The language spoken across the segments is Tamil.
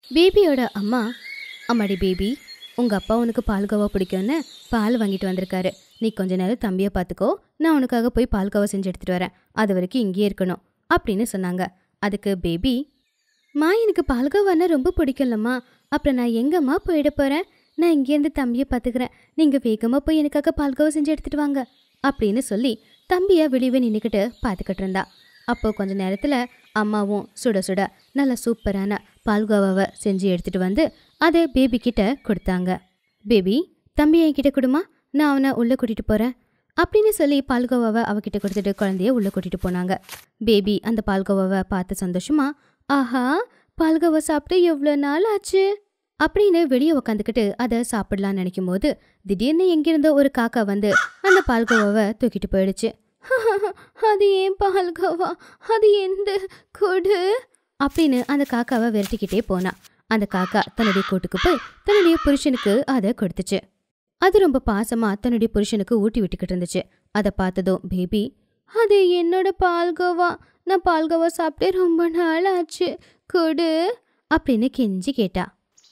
பேபியோட அம்மா அம்மாடி பேபி உங்க அப்பா உனக்கு பால்கோவா பிடிக்கும்னு பால் வாங்கிட்டு வந்திருக்காரு நீ கொஞ்ச நேரம் தம்பியை பார்த்துக்கோ நான் உனக்காக போய் பால்கோவா செஞ்சு எடுத்துட்டு வரேன் அது வரைக்கும் இங்கேயே இருக்கணும் அப்படின்னு சொன்னாங்க அதுக்கு பேபி மா எனக்கு பால்கோவான்னா ரொம்ப பிடிக்கும்லம்மா அப்புறம் நான் எங்கம்மா போயிட போறேன் நான் இங்கேருந்து தம்பியை பார்த்துக்கிறேன் நீங்க வேகமா போய் எனக்காக பால்கோவா செஞ்சு எடுத்துட்டு வாங்க அப்படின்னு சொல்லி தம்பியை வெளியே நின்றுக்கிட்டு பார்த்துக்கிட்டு இருந்தா அப்போ கொஞ்ச நேரத்தில் அம்மாவும் சுட சுட நல்ல சூப்பரான பால்கோவாவை செஞ்சு எடுத்துட்டு வந்து அதை பேபி கிட்ட கொடுத்தாங்க பேபி தம்பி என்கிட்ட கொடுமா நான் அவனை உள்ளே கூட்டிட்டு போறேன் அப்படின்னு சொல்லி பால்கோவாவை அவகிட்ட கொடுத்துட்டு குழந்தைய உள்ளே கூட்டிட்டு போனாங்க பேபி அந்த பால்கோவாவை பார்த்து சந்தோஷமா ஆஹா பால்கோவா சாப்பிட்டு எவ்வளோ நாள் ஆச்சு அப்படின்னு வெளியே உக்காந்துக்கிட்டு அதை சாப்பிடலாம்னு நினைக்கும் போது திடீர்னு எங்கிருந்தோ ஒரு காக்கா வந்து அந்த பால்கோவாவை தூக்கிட்டு போயிடுச்சு அது ஏன் பால்கோவா அது எந்த கொடு அப்படின்னு அந்த காக்காவை விரட்டிக்கிட்டே போனா அந்த காக்கா தன்னுடைய கூட்டுக்கு போய் தன்னுடைய புருஷனுக்கு அதை கொடுத்துச்சு அது ரொம்ப பாசமா தன்னுடைய புருஷனுக்கு ஊட்டி விட்டுக்கிட்டு இருந்துச்சு அதை பார்த்ததும் பேபி அது என்னோட பால்கோவா நான் பால்கோவா சாப்பிட்டே ரொம்ப நாள் ஆச்சு கொடு அப்படின்னு கெஞ்சி கேட்டா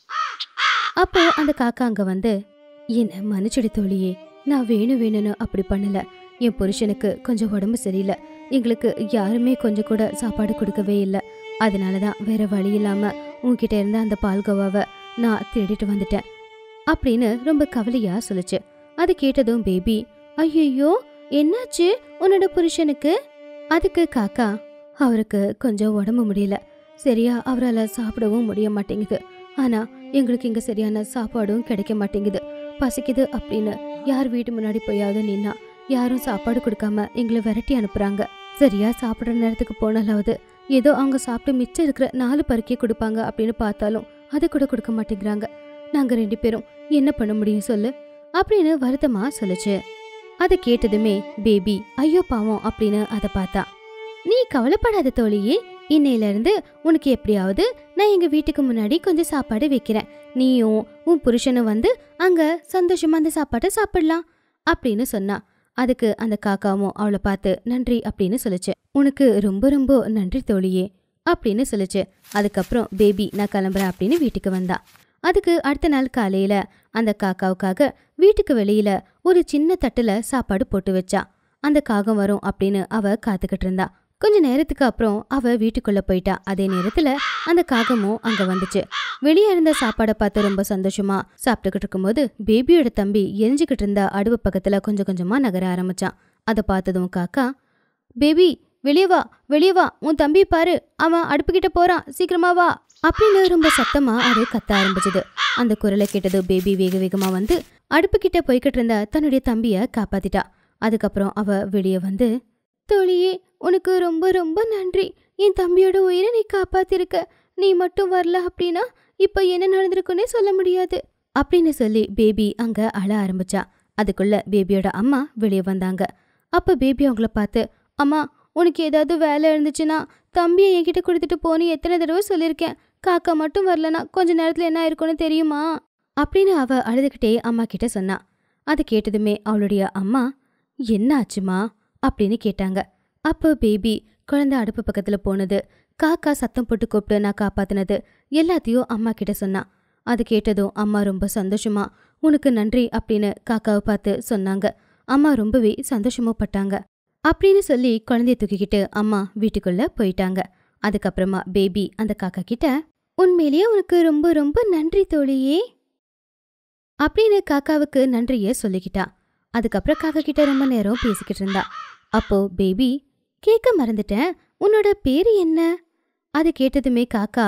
அப்போ அந்த காக்கா அங்க வந்து என்ன மன்னிச்சுடி தோழியே நான் வேணும் வேணும்னு அப்படி பண்ணல என் புருஷனுக்கு கொஞ்சம் உடம்பு சரியில்லை எங்களுக்கு யாருமே கொஞ்சம் கூட சாப்பாடு கொடுக்கவே இல்லை அதனால தான் வேற வழி இல்லாம உன்கிட்ட இருந்த அந்த பால்கோவாவை நான் திருடிட்டு வந்துட்டேன் அப்படின்னு ரொம்ப கவலையா சொல்லுச்சு அது கேட்டதும் பேபி ஐயோ என்னாச்சு உன்னோட புருஷனுக்கு அதுக்கு காக்கா அவருக்கு கொஞ்சம் உடம்பு முடியல சரியா அவரால் சாப்பிடவும் முடிய மாட்டேங்குது ஆனா எங்களுக்கு இங்க சரியான சாப்பாடும் கிடைக்க மாட்டேங்குது பசிக்குது அப்படின்னு யார் வீட்டு முன்னாடி போயாவது நின்னா யாரும் சாப்பாடு கொடுக்காம எங்களை விரட்டி அனுப்புறாங்க சரியா சாப்பிடுற நேரத்துக்கு போனாலாவது ஏதோ அவங்க சாப்பிட்டு மிச்சம் இருக்கிற நாலு பருக்கே கொடுப்பாங்க அப்படின்னு பார்த்தாலும் அது கூட கொடுக்க மாட்டேங்கிறாங்க நாங்க ரெண்டு பேரும் என்ன பண்ண முடியும் சொல்லு அப்படின்னு வருத்தமா சொல்லுச்சு அதை கேட்டதுமே பேபி ஐயோ பாவம் அப்படின்னு அதை பார்த்தா நீ கவலைப்படாத தோழியே இன்னையில இருந்து உனக்கு எப்படியாவது நான் எங்க வீட்டுக்கு முன்னாடி கொஞ்சம் சாப்பாடு வைக்கிறேன் நீயும் உன் புருஷனும் வந்து அங்க சந்தோஷமா அந்த சாப்பாட்டை சாப்பிடலாம் அப்படின்னு சொன்னா அதுக்கு அந்த காக்காவும் அவளை பார்த்து நன்றி அப்படின்னு சொல்லுச்சு உனக்கு ரொம்ப ரொம்ப நன்றி தோழியே அப்படின்னு சொல்லுச்சு அதுக்கப்புறம் பேபி நான் கிளம்புறேன் அப்படின்னு வீட்டுக்கு வந்தா அதுக்கு அடுத்த நாள் காலையில அந்த காக்காவுக்காக வீட்டுக்கு வெளியில ஒரு சின்ன தட்டுல சாப்பாடு போட்டு வச்சா அந்த காகம் வரும் அப்படின்னு அவ காத்துக்கிட்டு இருந்தா கொஞ்ச நேரத்துக்கு அப்புறம் அவ வீட்டுக்குள்ள போயிட்டா அதே நேரத்துல அந்த காகமும் அங்க வந்துச்சு வெளியே இருந்த சாப்பாடை பார்த்து ரொம்ப சந்தோஷமா சாப்பிட்டுக்கிட்டு இருக்கும்போது பேபியோட தம்பி எரிஞ்சுக்கிட்டு இருந்த அடுப்பு பக்கத்துல கொஞ்சம் கொஞ்சமா நகர ஆரம்பிச்சான் அதை பார்த்ததும் காக்கா பேபி வெளியே வா வெளியே வா உன் தம்பி பாரு அவன் அடுப்புக்கிட்ட போறான் சீக்கிரமா வா அப்படின்னு ரொம்ப சத்தமா அது கத்த ஆரம்பிச்சது அந்த குரலை கேட்டது பேபி வேக வேகமா வந்து அடுப்புக்கிட்ட போய்கிட்டு இருந்த தன்னுடைய தம்பிய காப்பாத்திட்டா அதுக்கப்புறம் அவ வெளியே வந்து தோழியே உனக்கு ரொம்ப ரொம்ப நன்றி என் தம்பியோட உயிரை நீ காப்பாத்திருக்க நீ மட்டும் வரல அப்படின்னா இப்ப என்ன நடந்திருக்குன்னே சொல்ல முடியாது அப்படின்னு சொல்லி பேபி அங்க அழ ஆரம்பிச்சா அதுக்குள்ள பேபியோட அம்மா வெளியே வந்தாங்க அப்ப பேபி அவங்கள பார்த்து அம்மா உனக்கு ஏதாவது வேலை இருந்துச்சுன்னா தம்பியை என்கிட்ட கொடுத்துட்டு போன்னு எத்தனை தடவை சொல்லியிருக்கேன் காக்கா மட்டும் வரலனா கொஞ்ச நேரத்துல என்ன இருக்கும்னு தெரியுமா அப்படின்னு அவ அழுதுகிட்டே அம்மா கிட்ட சொன்னா அதை கேட்டதுமே அவளுடைய அம்மா என்ன ஆச்சுமா அப்படின்னு கேட்டாங்க அப்போ பேபி குழந்தை அடுப்பு பக்கத்துல போனது காக்கா சத்தம் போட்டு கூப்பிட்டு நான் காப்பாத்தினது எல்லாத்தையும் அம்மா கிட்ட சொன்னா அது கேட்டதும் அம்மா ரொம்ப சந்தோஷமா உனக்கு நன்றி அப்படின்னு காக்காவை பார்த்து சொன்னாங்க அம்மா ரொம்பவே சந்தோஷமும் பட்டாங்க அப்படின்னு சொல்லி குழந்தைய தூக்கிக்கிட்டு அம்மா வீட்டுக்குள்ள போயிட்டாங்க அதுக்கப்புறமா பேபி அந்த காக்கா கிட்ட உண்மையிலேயே உனக்கு ரொம்ப ரொம்ப நன்றி தோழியே அப்படின்னு காக்காவுக்கு நன்றிய சொல்லிக்கிட்டா அதுக்கப்புறம் காக்கா கிட்ட ரொம்ப நேரம் பேசிக்கிட்டு இருந்தா அப்போ பேபி கேட்க மறந்துட்டேன் உன்னோட பேரு என்ன அது கேட்டதுமே காக்கா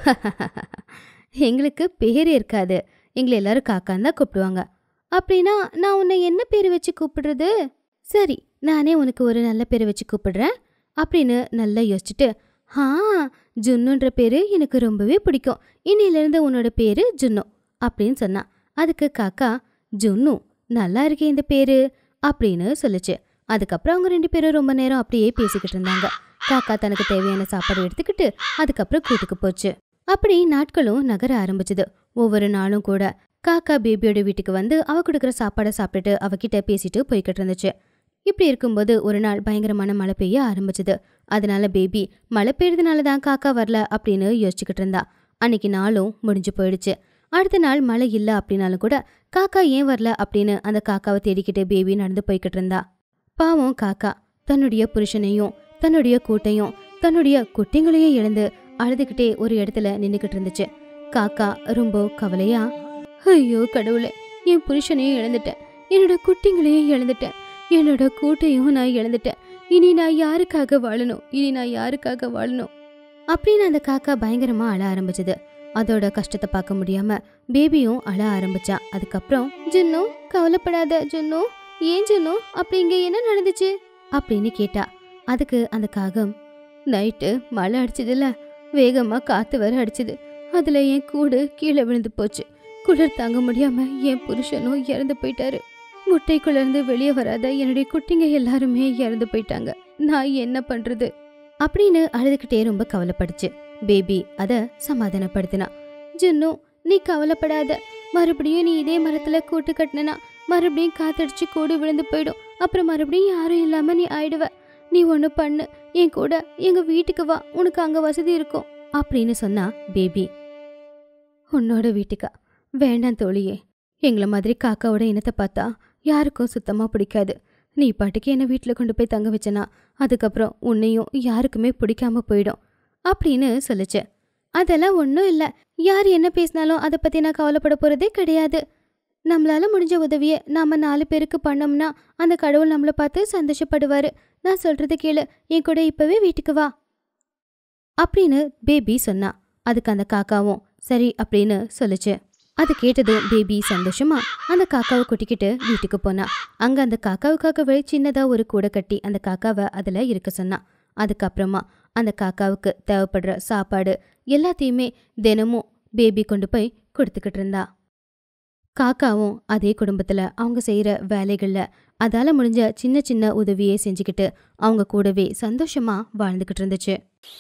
எங்களுக்கு பேர் இருக்காது எங்களை எல்லாரும் காக்கான்னு தான் கூப்பிடுவாங்க அப்படின்னா நான் உன்னை என்ன பேர் வச்சு கூப்பிடுறது சரி நானே உனக்கு ஒரு நல்ல பேரை வச்சு கூப்பிடுறேன் அப்படின்னு நல்லா யோசிச்சுட்டு ஆ ஜுன்னுன்ற பேரு எனக்கு ரொம்பவே பிடிக்கும் இன்னிலிருந்து உன்னோட பேரு ஜுன்னு அப்படின்னு சொன்னா அதுக்கு காக்கா ஜுன்னு நல்லா இருக்கே இந்த பேரு அப்படின்னு சொல்லுச்சு அதுக்கப்புறம் அவங்க ரெண்டு பேரும் ரொம்ப நேரம் அப்படியே பேசிக்கிட்டு இருந்தாங்க காக்கா தனக்கு தேவையான சாப்பாடு எடுத்துக்கிட்டு அதுக்கப்புறம் கூட்டுக்கு போச்சு அப்படி நாட்களும் நகர ஆரம்பிச்சது ஒவ்வொரு நாளும் கூட காக்கா பேபியோட வீட்டுக்கு வந்து அவ கொடுக்குற சாப்பாடை சாப்பிட்டுட்டு அவகிட்ட பேசிட்டு போய்கிட்டு இருந்துச்சு இப்படி இருக்கும்போது ஒரு நாள் பயங்கரமான மழை பெய்ய ஆரம்பிச்சது அதனால பேபி மழை பெய்யறதுனால தான் காக்கா வரல அப்படின்னு யோசிச்சுக்கிட்டு இருந்தா அன்னைக்கு நாளும் முடிஞ்சு போயிடுச்சு அடுத்த நாள் மழை இல்ல அப்படின்னாலும் கூட காக்கா ஏன் வரல அப்படின்னு அந்த காக்காவை தேடிக்கிட்டு பேபி நடந்து போய்கிட்டு இருந்தா பாவம் காக்கா தன்னுடைய புருஷனையும் தன்னுடைய கூட்டையும் தன்னுடைய குட்டிங்களையும் இழந்து அழுதுகிட்டே ஒரு இடத்துல நின்னுக்கிட்டு இருந்துச்சு காக்கா ரொம்ப கவலையா ஐயோ கடவுளே என் புருஷனையும் இழந்துட்டேன் என்னோட குட்டிங்களையும் இழந்துட்டேன் என்னோட கூட்டையும் நான் இழந்துட்டேன் இனி நான் யாருக்காக வாழணும் இனி நான் யாருக்காக வாழணும் அப்படின்னு அந்த காக்கா பயங்கரமா அழ ஆரம்பிச்சது அதோட கஷ்டத்தை பார்க்க முடியாம பேபியும் அழ ஆரம்பிச்சா அதுக்கப்புறம் ஜுன்னு கவலைப்படாத ஜுன்னு ஏன் ஜுன்னு அப்படி இங்க என்ன நடந்துச்சு அப்படின்னு கேட்டா அதுக்கு அந்த காகம் நைட்டு மழை அடிச்சதுல வேகமா காத்து வர அடிச்சது அதுல என் கூடு கீழே விழுந்து போச்சு குளிர் தாங்க முடியாம என் புருஷனும் இறந்து போயிட்டாரு முட்டைக்குள்ள இருந்து வெளியே வராத என்னுடைய குட்டிங்க எல்லாருமே இறந்து போயிட்டாங்க நான் என்ன பண்றது அப்படின்னு அழுதுகிட்டே ரொம்ப கவலைப்படுச்சு பேபி அத சமாதானப்படுத்தினா ஜுன்னு நீ கவலைப்படாத மறுபடியும் நீ இதே மரத்துல கூட்டு கட்டினா மறுபடியும் காத்தடிச்சு கூடு விழுந்து போயிடும் அப்புறம் மறுபடியும் யாரும் இல்லாம நீ ஆயிடுவ நீ ஒண்ணு பண்ணு என் கூட எங்க வீட்டுக்கு வா உனக்கு அங்க வசதி இருக்கும் அப்படின்னு சொன்னா பேபி உன்னோட வீட்டுக்கா வேண்டாம் தோழியே எங்களை மாதிரி காக்காவோட இனத்தை பார்த்தா யாருக்கும் சுத்தமா பிடிக்காது நீ பாட்டுக்கு என்ன வீட்டில் கொண்டு போய் தங்க வச்சனா அதுக்கப்புறம் உன்னையும் யாருக்குமே பிடிக்காம போயிடும் அப்படின்னு சொல்லுச்சு அதெல்லாம் ஒன்றும் இல்லை யார் என்ன பேசினாலும் அதை பற்றி நான் கவலைப்பட போகிறதே கிடையாது நம்மளால முடிஞ்ச உதவியை நாம நாலு பேருக்கு பண்ணோம்னா அந்த கடவுள் நம்மளை பார்த்து சந்தோஷப்படுவாரு நான் சொல்றது கேளு என் கூட இப்பவே வீட்டுக்கு வா அப்படின்னு பேபி சொன்னா அதுக்கு அந்த காக்காவும் சரி அப்படின்னு சொல்லுச்சு அது கேட்டதும் பேபி சந்தோஷமா அந்த காக்காவை கூட்டிக்கிட்டு வீட்டுக்கு போனா அங்க அந்த காக்காவுக்காகவே சின்னதா ஒரு கூடை கட்டி அந்த காக்காவை அதுல இருக்க சொன்னா அதுக்கப்புறமா அந்த காக்காவுக்கு தேவைப்படுற சாப்பாடு எல்லாத்தையுமே தினமும் பேபி கொண்டு போய் கொடுத்துக்கிட்டு இருந்தா காக்காவும் அதே குடும்பத்துல அவங்க செய்யற வேலைகள்ல அதால முடிஞ்ச சின்ன சின்ன உதவியை செஞ்சுக்கிட்டு அவங்க கூடவே சந்தோஷமா வாழ்ந்துகிட்டு இருந்துச்சு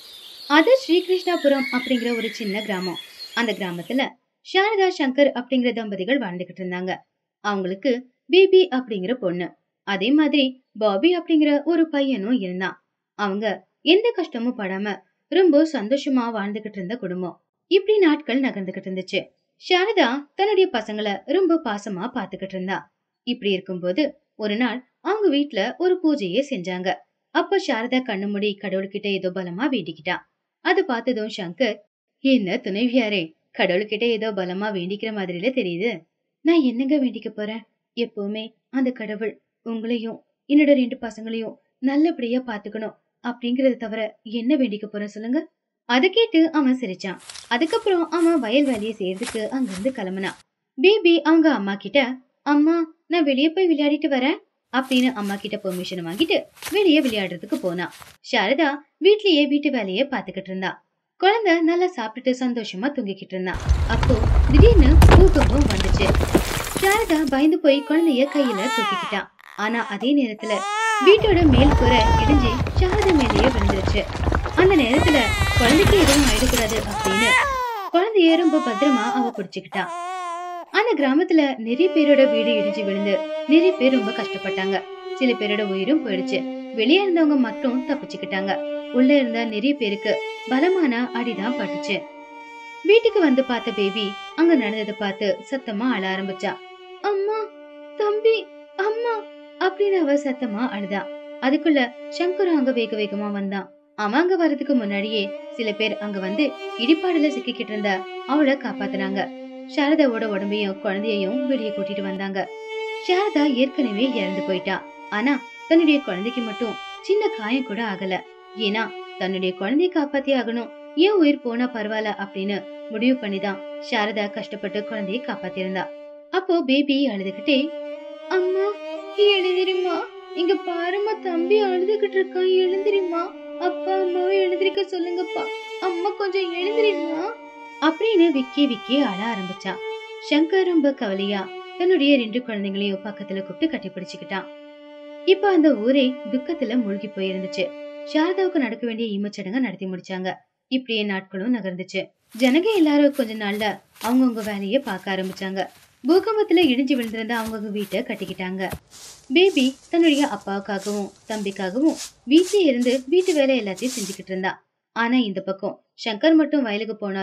அது ஸ்ரீகிருஷ்ணாபுரம் அப்படிங்கிற ஒரு சின்ன கிராமம் அந்த கிராமத்துல சாரதா சங்கர் அப்படிங்கிற தம்பதிகள் வாழ்ந்துகிட்டு இருந்தாங்க அவங்களுக்கு பேபி அப்படிங்கிற பொண்ணு அதே மாதிரி பாபி அப்படிங்கிற ஒரு பையனும் இருந்தான் அவங்க எந்த கஷ்டமும் படாம ரொம்ப சந்தோஷமா வாழ்ந்துகிட்டு இருந்த குடும்பம் இப்படி நாட்கள் நகர்ந்துகிட்டு இருந்துச்சு சாரதா தன்னுடைய பசங்களை ரொம்ப பாசமா பாத்துக்கிட்டு இருந்தா இப்படி இருக்கும்போது ஒரு நாள் அவங்க வீட்ல ஒரு பூஜையே செஞ்சாங்க அப்ப சாரதா கண்ணு மூடி கடவுள்கிட்ட ஏதோ பலமா வேண்டிக்கிட்டா அது பார்த்ததும் சங்கர் என்ன துணைவியாரே கடவுள்கிட்ட ஏதோ பலமா வேண்டிக்கிற மாதிரில தெரியுது நான் என்னங்க வேண்டிக்க போறேன் எப்பவுமே அந்த கடவுள் உங்களையும் என்னோட ரெண்டு பசங்களையும் நல்லபடியா பாத்துக்கணும் அப்படிங்கறத தவிர என்ன வேண்டிக்க போறேன் சொல்லுங்க அத கேட்டு அவன் சிரிச்சான் அதுக்கப்புறம் அவன் வயல் வேலையை செய்யறதுக்கு அங்கிருந்து கிளம்புனான் பேபி அவங்க அம்மா கிட்ட அம்மா நான் வெளியே போய் விளையாடிட்டு வரேன் அப்படின்னு அம்மா கிட்ட பெர்மிஷன் வாங்கிட்டு வெளியே விளையாடுறதுக்கு போனா சாரதா வீட்லயே வீட்டு வேலையை பாத்துக்கிட்டு இருந்தா குழந்தை நல்லா சாப்பிட்டுட்டு சந்தோஷமா தூங்கிக்கிட்டு இருந்தான் அப்போ திடீர்னு பூகம்பம் வந்துச்சு சாரதா பயந்து போய் குழந்தைய கையில தூக்கிக்கிட்டான் ஆனா அதே நேரத்துல வீட்டோட மேல் கூரை இடிஞ்சு சாரதா மேலேயே விழுந்துருச்சு அந்த நேரத்துல குழந்தைக்கு எதுவும் ஆயிடக்கூடாது அப்படின்னு குழந்தைய ரொம்ப பத்திரமா அவ பிடிச்சுக்கிட்டான் அந்த கிராமத்துல நிறைய பேரோட வீடு இடிஞ்சு விழுந்து நிறைய பேர் ரொம்ப கஷ்டப்பட்டாங்க சில பேரோட உயிரும் போயிடுச்சு வெளியே இருந்தவங்க மட்டும் தப்பிச்சுக்கிட்டாங்க உள்ள இருந்த நிறைய பேருக்கு பலமான அடிதான் பட்டுச்சு வீட்டுக்கு வந்து பார்த்த பேபி அங்க நடந்ததை பார்த்து சத்தமா அழ ஆரம்பிச்சா அம்மா தம்பி அம்மா அப்படின்னு அவ சத்தமா அழுதா அதுக்குள்ள சங்கர் அங்க வேக வேகமா வந்தான் அவன் அங்க வர்றதுக்கு முன்னாடியே சில பேர் அங்க வந்து இடிபாடுல சிக்கிக்கிட்டு இருந்த அவளை காப்பாத்துனாங்க சாரதாவோட உடம்பையும் குழந்தையையும் வெளியே கூட்டிட்டு வந்தாங்க சாரதா ஏற்கனவே இறந்து போயிட்டா ஆனா தன்னுடைய குழந்தைக்கு மட்டும் சின்ன காயம் கூட ஆகல ஏன்னா தன்னுடைய குழந்தைய காப்பாத்தி ஆகணும் ஏன் உயிர் போனா பரவாயில்ல அப்படின்னு முடிவு பண்ணிதான் சாரதா கஷ்டப்பட்டு குழந்தைய காப்பாத்திருந்தா அப்போ பேபி அழுதுகிட்டே அம்மா எழுதிரிமா இங்க பாருமா தம்பி அழுதுகிட்டு இருக்கான் எழுந்திரிமா அப்பா அம்மாவை எழுந்திருக்க சொல்லுங்கப்பா அம்மா கொஞ்சம் எழுந்திரிமா அப்படின்னு விக்கி விக்கி அழ ஆரம்பிச்சான் சங்கர் ரொம்ப கவலையா தன்னுடைய ரெண்டு குழந்தைங்களையும் பக்கத்துல கூப்பிட்டு கட்டி பிடிச்சுக்கிட்டான் இப்ப அந்த ஊரே துக்கத்துல மூழ்கி போயிருந்துச்சு சாரதாவுக்கு நடக்க வேண்டிய ஈமச்சடங்க நடத்தி முடிச்சாங்க இப்படியே நாட்களும் நகர்ந்துச்சு ஜனங்க எல்லாரும் கொஞ்ச நாள்ல அவங்கவுங்க வேலையை பார்க்க ஆரம்பிச்சாங்க பூகம்பத்துல இடிஞ்சு விழுந்திருந்த அவங்கவுங்க வீட்டை கட்டிக்கிட்டாங்க பேபி தன்னுடைய அப்பாவுக்காகவும் தம்பிக்காகவும் வீட்டிலே இருந்து வீட்டு வேலை எல்லாத்தையும் செஞ்சுக்கிட்டு இருந்தா ஆனா இந்த பக்கம் சங்கர் மட்டும் வயலுக்கு போனாலும்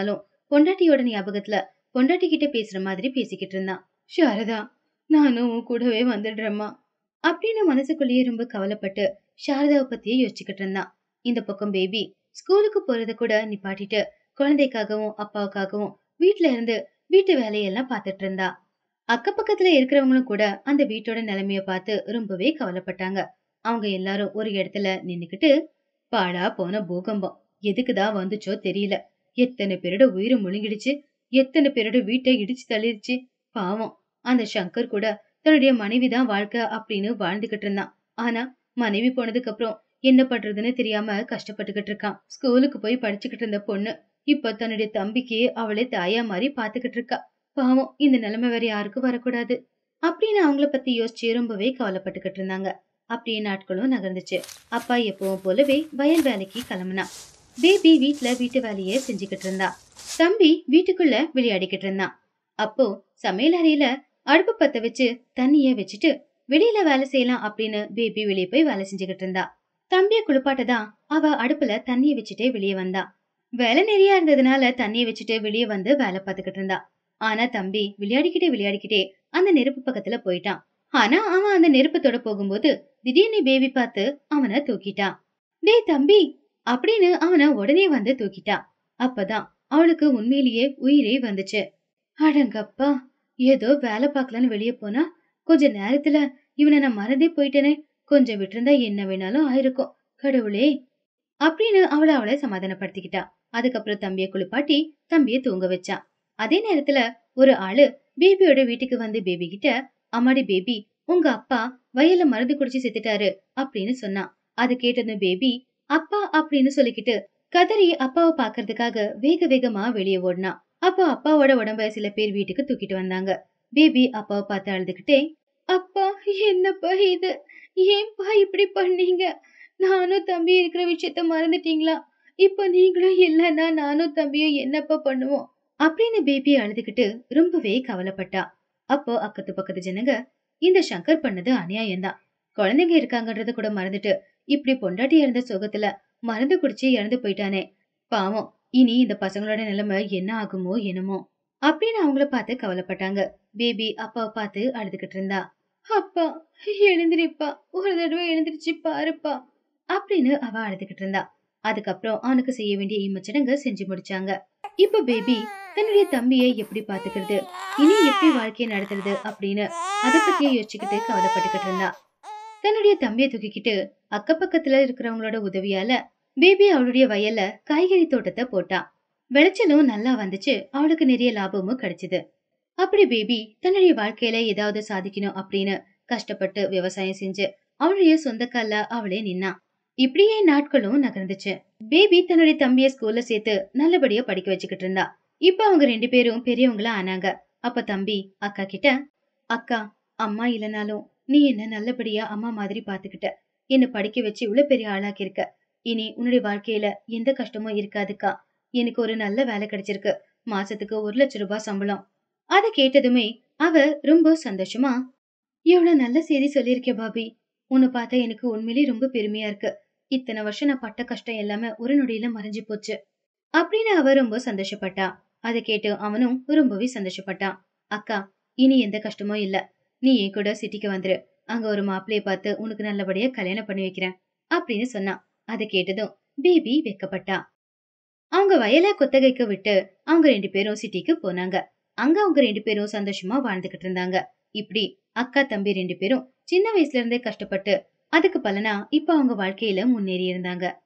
பொண்டாட்டியோட ஞாபகத்துல பொண்டாட்டி கிட்ட பேசுற மாதிரி பேசிக்கிட்டு இருந்தான் சாரதா நானும் உன் கூடவே வந்துடுறேம்மா அப்படின்னு மனசுக்குள்ளேயே ரொம்ப கவலைப்பட்டு சாரதாவை பத்தியே யோசிச்சுக்கிட்டு இருந்தான் இந்த பக்கம் பேபி ஸ்கூலுக்கு போறத கூட நிப்பாட்டிட்டு குழந்தைக்காகவும் அப்பாவுக்காகவும் வீட்ல இருந்து வீட்டு வேலையெல்லாம் பார்த்துட்டு இருந்தா அக்க பக்கத்துல இருக்கிறவங்களும் கூட அந்த வீட்டோட நிலைமைய பார்த்து ரொம்பவே கவலைப்பட்டாங்க அவங்க எல்லாரும் ஒரு இடத்துல நின்னுக்கிட்டு பாடா போன பூகம்பம் எதுக்குதான் வந்துச்சோ தெரியல எத்தனை பேரோட உயிரை முழுங்கிடுச்சு எத்தனை பேரோட வீட்டை இடிச்சு தள்ளிடுச்சு பாவம் அந்த சங்கர் கூட தன்னுடைய மனைவி தான் வாழ்க்கை அப்படின்னு வாழ்ந்துகிட்டு இருந்தான் ஆனா மனைவி போனதுக்கு அப்புறம் என்ன பண்றதுன்னு தெரியாம கஷ்டப்பட்டுக்கிட்டு இருக்கான் ஸ்கூலுக்கு போய் படிச்சுக்கிட்டு இருந்த பொண்ணு இப்ப தன்னுடைய தம்பிக்கு அவளே தாயா மாதிரி பாத்துக்கிட்டு இருக்கா பாவம் இந்த நிலைமை வேற யாருக்கும் வரக்கூடாது அப்படின்னு அவங்கள பத்தி யோசிச்சு ரொம்பவே கவலைப்பட்டுக்கிட்டு இருந்தாங்க அப்படியே நாட்களும் நகர்ந்துச்சு அப்பா எப்பவும் போலவே வயல் வேலைக்கு கிளம்புனா பேபி வீட்ல வீட்டு வேலையை செஞ்சுக்கிட்டு இருந்தா தம்பி வீட்டுக்குள்ள விளையாடிக்கிட்டு இருந்தான் அப்போ சமையல் அறையில அடுப்பு பத்த வச்சு தண்ணிய வச்சுட்டு வெளியில வேலை செய்யலாம் அப்படின்னு பேபி வெளியே போய் வேலை செஞ்சுக்கிட்டு இருந்தா தம்பிய குளிப்பாட்டதான் அவ அடுப்புல தண்ணிய வச்சுட்டே வெளியே வந்தா வேலை நிறைய இருந்ததுனால தண்ணிய வச்சுட்டு வெளியே வந்து வேலை பார்த்துக்கிட்டு இருந்தா ஆனா தம்பி விளையாடிக்கிட்டே விளையாடிக்கிட்டே அந்த நெருப்பு பக்கத்துல போயிட்டான் ஆனா அவன் அந்த நெருப்பு தொட போகும்போது திடீர்னு பேபி பார்த்து அவனை தூக்கிட்டான் டேய் தம்பி அப்படின்னு அவனை உடனே வந்து தூக்கிட்டான் அப்பதான் அவளுக்கு உண்மையிலேயே உயிரே வந்துச்சு அடங்கப்பா ஏதோ வேலை பார்க்கலான்னு வெளியே போனா கொஞ்ச நேரத்துல இவனை நான் மறந்தே போயிட்டேனே கொஞ்சம் விட்டிருந்தா என்ன வேணாலும் ஆயிருக்கும் கடவுளே அப்படின்னு அவளை அவளை சமாதானப்படுத்திக்கிட்டா அதுக்கப்புறம் தம்பிய குளிப்பாட்டி தம்பிய தூங்க வச்சான் அதே நேரத்துல ஒரு ஆளு பேபியோட வீட்டுக்கு வந்து பேபி கிட்ட அம்மாடி பேபி உங்க அப்பா வயல்ல மருந்து குடிச்சு செத்துட்டாரு அப்படின்னு சொன்னான் அது கேட்டதும் பேபி அப்பா அப்படின்னு சொல்லிக்கிட்டு கதறி அப்பாவை பாக்குறதுக்காக வேக வேகமா வெளியே ஓடினான் அப்போ அப்பாவோட உடம்ப சில பேர் வீட்டுக்கு தூக்கிட்டு வந்தாங்க பேபி அப்பாவை பார்த்து அழுதுகிட்டே அப்பா என்னப்பா இது ஏன்பா இப்படி பண்ணீங்க நானும் தம்பி இருக்கிற விஷயத்த மறந்துட்டீங்களா இப்ப நீங்களும் இல்லைன்னா நானும் தம்பியும் என்னப்பா பண்ணுவோம் அப்படின்னு பேபி அழுதுகிட்டு ரொம்பவே கவலைப்பட்டா அப்போ அக்கத்து பக்கத்து ஜனங்க இந்த சங்கர் பண்ணது அநியாயம்தான் குழந்தைங்க இருக்காங்கன்றத கூட மறந்துட்டு இப்படி பொண்டாட்டி இறந்த சுகத்துல மருந்து குடிச்சு இறந்து போயிட்டானே பாவம் இனி இந்த பசங்களோட நிலைமை என்ன ஆகுமோ என்னமோ அப்படின்னு அவங்கள பார்த்து கவலைப்பட்டாங்க பேபி அப்பாவை பார்த்து அழுதுகிட்டு இருந்தா அப்பா எழுந்திரிப்பா ஒரு தடவை எழுந்திருச்சு பாருப்பா அப்படின்னு அவ அழுதுகிட்டு இருந்தா அதுக்கப்புறம் அவனுக்கு செய்ய வேண்டிய இம்மச்சடங்க செஞ்சு முடிச்சாங்க இப்ப பேபி தன்னுடைய தம்பியை எப்படி பாத்துக்கிறது இனி எப்படி வாழ்க்கையை நடத்துறது அப்படின்னு அதை பத்தியே யோசிச்சுக்கிட்டு கவலைப்பட்டுக்கிட்டு இருந்தா தன்னுடைய தம்பியை தூக்கிக்கிட்டு அக்க பக்கத்துல இருக்கிறவங்களோட உதவியால பேபி அவளுடைய வயல்ல காய்கறி தோட்டத்தை போட்டான் விளைச்சலும் நல்லா வந்துச்சு அவளுக்கு நிறைய லாபமும் கிடைச்சது அப்படி பேபி தன்னுடைய வாழ்க்கையில ஏதாவது சாதிக்கணும் அப்படின்னு கஷ்டப்பட்டு விவசாயம் செஞ்சு அவளுடைய சொந்த கால்ல அவளே நின்னா இப்படியே நாட்களும் நகர்ந்துச்சு பேபி தன்னுடைய தம்பிய ஸ்கூல்ல சேர்த்து நல்லபடியா படிக்க வச்சுக்கிட்டு இருந்தா இப்ப அவங்க ரெண்டு பேரும் பெரியவங்களா ஆனாங்க அப்ப தம்பி அக்கா கிட்ட அக்கா அம்மா இல்லனாலும் நீ என்ன நல்லபடியா அம்மா மாதிரி பாத்துக்கிட்ட என்ன படிக்க வச்சு இவ்வளவு பெரிய ஆளாக்கியிருக்க இனி உன்னுடைய வாழ்க்கையில எந்த கஷ்டமும் இருக்காதுக்கா எனக்கு ஒரு நல்ல வேலை கிடைச்சிருக்கு மாசத்துக்கு ஒரு லட்சம் ரூபாய் சம்பளம் அத கேட்டதுமே அவ ரொம்ப சந்தோஷமா எவ்வளவு நல்ல செய்தி சொல்லியிருக்கே பாபி உன்னை பார்த்தா எனக்கு உண்மையிலேயே ரொம்ப பெருமையா இருக்கு இத்தனை வருஷம் நான் பட்ட கஷ்டம் எல்லாமே ஒரு நொடியில மறைஞ்சு போச்சு அப்படின்னு அவ ரொம்ப சந்தோஷப்பட்டா அதை கேட்டு அவனும் ரொம்பவே சந்தோஷப்பட்டான் அக்கா இனி எந்த கஷ்டமும் இல்ல நீ என் கூட சிட்டிக்கு வந்துரு அங்க ஒரு மாப்பிளைய பார்த்து உனக்கு நல்லபடியா கல்யாணம் பண்ணி வைக்கிறேன் அப்படின்னு சொன்னான் அதை கேட்டதும் பேபி வெக்கப்பட்டா அவங்க வயலை குத்தகைக்கு விட்டு அவங்க ரெண்டு பேரும் சிட்டிக்கு போனாங்க அங்க அவங்க ரெண்டு பேரும் சந்தோஷமா வாழ்ந்துகிட்டு இருந்தாங்க இப்படி அக்கா தம்பி ரெண்டு பேரும் சின்ன வயசுல இருந்தே கஷ்டப்பட்டு அதுக்கு பலனா இப்ப அவங்க வாழ்க்கையில முன்னேறி இருந்தாங்க